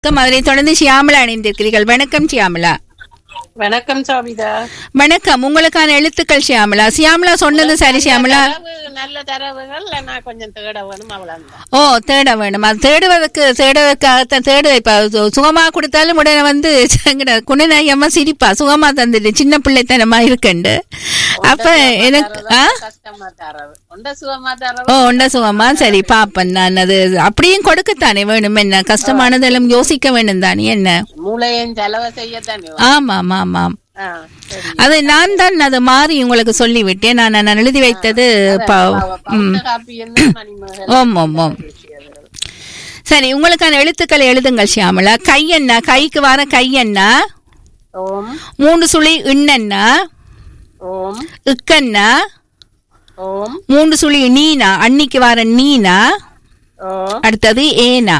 வணக்கம் அதனை தொடர்ந்து சியாமலா இணைந்திருக்கிறீர்கள் வணக்கம் சியாமலா வணக்கம் சோபிதா வணக்கம் உங்களுக்கான எழுத்துக்கள் சியாமலா சியாமலா சொன்னது சரி சியாமலா தரவு நல்ல தரவுகள் நான் கொஞ்சம் தேட வேணும் அவ்வளவுதான் ஓ தேட வேணும் அது தேடுவதற்கு தேடுவதற்காகத்தான் தேடு இப்ப சு- சுகமா கொடுத்தாலும் உடனே வந்து குணநாயம்மா சிரிப்பா சுகமா தந்துட்டு சின்ன பிள்ளைத்தனமா இருக்குண்டு அப்ப எனக்கு ஆ கஷ்டமா தரவு உண்ட சுகமா தரவு ஓ உண்ட சுகமா சரி பாப்பேன் நான் அது அப்படியும் கொடுக்கத்தானே வேணும் என்ன கஷ்டமானதெல்லாம் யோசிக்க வேணும் தானே என்ன மூளையும் செலவு செய்யத்தானே வேணும். ஆமாம் ஆமாம் ஆ, சரி. அது நான் தான் அது மாறி உங்களுக்கு சொல்லிவிட்டேன் நான் நான் எழுதி வைத்தது ப- அவ பவுன காப்பி என்ன மணிமகள் ஓம் ஓம் ஓம் சரி உங்களுக்கான எழுத்துக்களை எழுதுங்கள் ஷியாமலா கை என்ன கைக்கு வர கை என்ன ஓம் மூன்று சுழி இண்ணன்னா ஓம் இக்கன்னா ஓம் மூன்று சுழி நீனா அன்னிக்கு வர நீனா ஓம் அடுத்தது ஏனா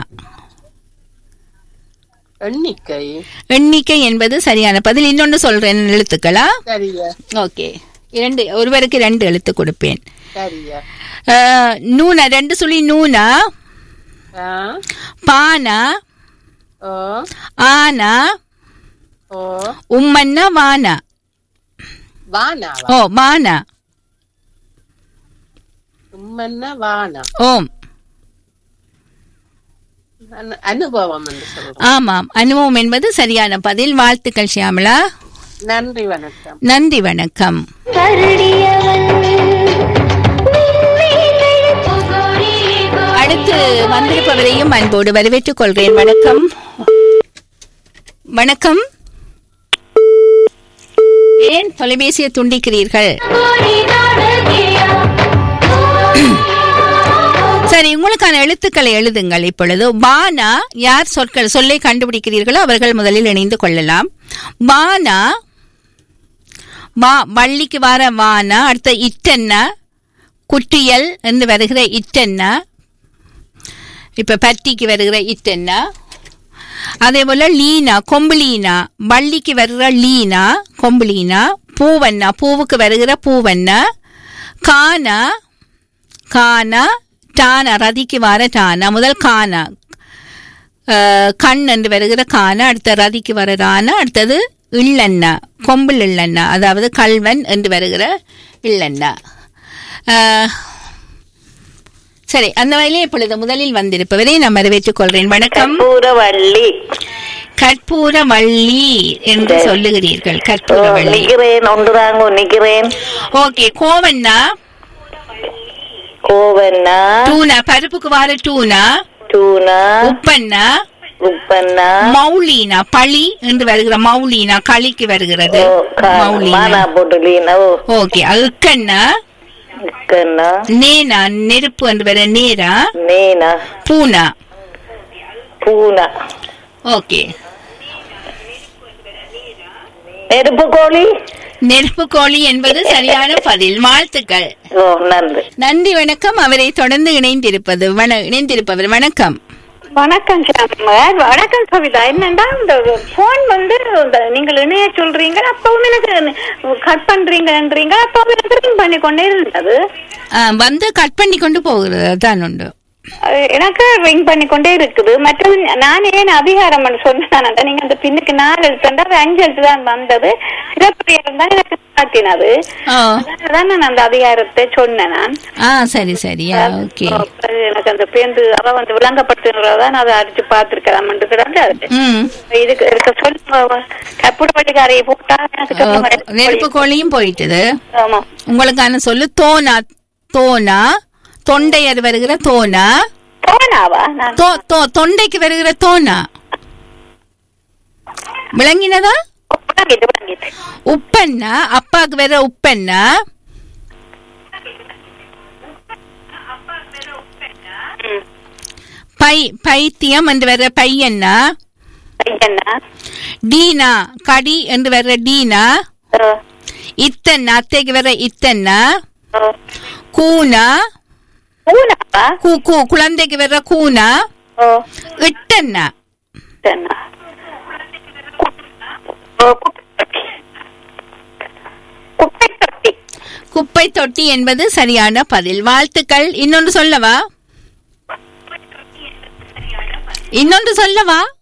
எண்ணிக்கை எண்ணிக்கை என்பது சரியான பதில் இன்னொன்று சொல்றேன் எழுத்துக்களா சரியா ஓகே இரண்டு ஒருவருக்கு ரெண்டு எழுத்து கொடுப்பேன் சரியா அஹ், நூனா ரெண்டு சுழி நூனா ஆ, பானா ஓ ஆனா ஓ உம்மன்னா வானா வானாவா ஓ வானா உம்மன்ன வானா ஓம் அனு- அனுபவம் என்று சொல்றோம் ஆமாம் அனுபவம் என்பது சரியான பதில் வாழ்த்துக்கள் ஷியாமலா நன்றி வணக்கம் நன்றி வணக்கம் அடுத்து வந்திருப்பவரையும் அன்போடு வரவேற்றுக் கொள்கிறேன் வணக்கம் வணக்கம் ஏன் தொலைபேசியை துண்டிக்கிறீர்கள் சரி உங்களுக்கான எழுத்துக்களை எழுதுங்கள் இப்பொழுது பானா யார் சொற்கள் சொல்லை கண்டுபிடிக்கிறீர்களோ அவர்கள் முதலில் இணைந்து கொள்ளலாம் பானா வா வள்ளிக்கு வர வானா அடுத்த இட்டென்ன குட்டியல் என்று வருகிற இட்டென்ன இப்ப பட்டிக்கு வருகிற இட்டென்ன அதே போல லீனா கொம்புலீனா வள்ளிக்கு வருகிற லீனா கொம்புலீனா பூவண்ணா பூவுக்கு வருகிற பூவண்ணா கானா கானா டானா ரதிக்கு வர டானா முதல் கானா அஹ், கண் என்று வருகிற கானா அடுத்த ரதிக்கு வர ரானா அடுத்தது இள்ளண்ணா கொம்பில் இள்ளண்ணா அதாவது கல்வன் என்று வருகிற இள்ளண்ணா அஹ், சரி அந்த வகையிலே இப்பொழுது முதலில் வந்திருப்பவரை நான் வரவேற்றுக் கொள்கிறேன் வணக்கம் கற்பூரவள்ளி கற்பூர வள்ளி என்று சொல்லுகிறீர்கள் கற்பூர வள்ளி நிக்கிறேன் ஒன்றுதாங்க நிக்கிறேன் ஓகே கோவண்ணா கோவண்ணா டூனா பருப்புக்கு வர டூனா டூனா உப்பண்ணா உப்பண்ணா மௌலினா பழி என்று வருகிற மௌலினா களிக்கு வருகிறது ஓ, கா- மௌலினா மானா போட்டுலீனா ஓ ஓகே அக்கண்ணா இக்கண்ணா நேனா நெருப்பு என்று வர நேரா நேனா பூனா பூனா ஓகே நெருப்பு கோழி நெருப்பு கோழி என்பது சரியான பதில் வாழ்த்துக்கள் ஓ நன்றி நன்றி வணக்கம் அவரை தொடர்ந்து இணைந்திருப்பது வண இணைந்திருப்பவர் வணக்கம் வணக்கம் சாமர் வணக்கம் சவிதா என்னண்டா இந்த போன் வந்து இந்த நீங்கள் இணைய சொல்றீங்க அப்பவும் எனக்கு கட் பண்றீங்கன்றீங்க அப்பவும் எனக்கு ring பண்ணி கொண்டே இருந்தது ஆ, வந்து கட் பண்ணி கொண்டு போகிறது தான் உண்டு அஹ் எனக்கு ரிங் பண்ணி கொண்டே இருக்குது மற்றது நான் ஏன் அதிகாரம் சொன்னேன் நீங்க அந்த பின்னுக்கு நாலு எழுத்துண்டா அது அஞ்சு எழுத்து தான் வந்தது சிறப்பு தான் எனக்கு காட்டினது ஓ அதனாலதான் நான் அந்த அதிகாரத்தை சொன்னேன் நான் ஆ சரி சரியா ஓகே அது எனக்கு அந்த பேருந்து அவ வந்து விளங்கப்படுத்துறதா நான் அதை அடிச்சு பார்த்திருக்கலாம் கிடந்து ம் இதுக்கு இருக்க சொல்லுங்க கப்புட வட்டிக்காரையை போட்டா எனக்கு ஓ, கப்புட நெருப்பு கோழியும் போயிட்டுது ஆமா உங்களுக்கான சொல்லு தோனா தோனா தொண்டையர் வருகிற தோனா போனாவா நான் தோ தோ தொண்டைக்கு வருகிற தோனா விளங்கினதா விளங்கிட்டு விளங்கிட்டு உப்பெண்ணா அப்பாக்கு வேற உப்பெண்ணா ம். பை பைத்தியம் என்று வர்ற பையன்னா பையனா டீனா கடி என்று வர்ற டீனா ஓ, இத்தன்னா அத்தைக்கு வர்ற இத்தன்னா ஓ. கூனா பூனாவா கூ கூ குழந்தைக்கு வர்ற கூனா ஓ இட்டன்னா சரிண்ணா. ஓ, குப்பை தொட்டி. குப்பை தொட்டி குப்பை தொட்டி என்பது சரியான பதில் வாழ்த்துக்கள் இன்னொன்று சொல்லவா இன்னொன்று சொல்லவா